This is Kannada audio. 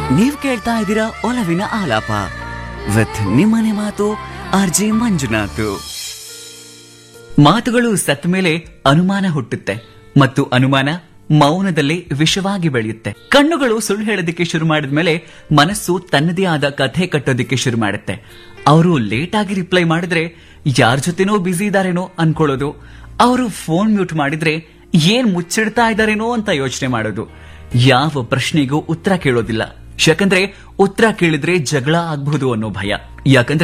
ನೀವ್ ಕೇಳ್ತಾ ಇದ್ದೀರಾ ಒಲವಿನ ಆಲಾಪ ವಿತ್ ನಿಮ್ಮನೆ ಮಾತು ಆರ್ ಜೆ ಮಂಜುನಾಥ್ ಮಾತುಗಳು ಸತ್ತ ಮೇಲೆ ಅನುಮಾನ ಹುಟ್ಟುತ್ತೆ ಮತ್ತು ಅನುಮಾನ ಮೌನದಲ್ಲಿ ವಿಷವಾಗಿ ಬೆಳೆಯುತ್ತೆ ಕಣ್ಣುಗಳು ಸುಳ್ಳು ಹೇಳೋದಕ್ಕೆ ಶುರು ಮಾಡಿದ್ಮೇಲೆ ಮನಸ್ಸು ತನ್ನದೇ ಆದ ಕಥೆ ಕಟ್ಟೋದಕ್ಕೆ ಶುರು ಮಾಡುತ್ತೆ ಅವರು ಲೇಟ್ ಆಗಿ ರಿಪ್ಲೈ ಮಾಡಿದ್ರೆ ಯಾರ ಜೊತೆನೋ ಬ್ಯುಸಿ ಇದಾರೇನೋ ಅನ್ಕೊಳ್ಳೋದು ಅವರು ಫೋನ್ ಮ್ಯೂಟ್ ಮಾಡಿದ್ರೆ ಏನ್ ಮುಚ್ಚಿಡ್ತಾ ಇದಾರೇನೋ ಅಂತ ಯೋಚನೆ ಮಾಡೋದು ಯಾವ ಪ್ರಶ್ನೆಗೂ ಉತ್ತರ ಕೇಳೋದಿಲ್ಲ ಯಾಕಂದ್ರೆ ಉತ್ತರ ಕೇಳಿದ್ರೆ ಜಗಳ ಆಗ್ಬಹುದು ಅನ್ನೋ ಭಯ ಯಾಕಂದ್ರೆ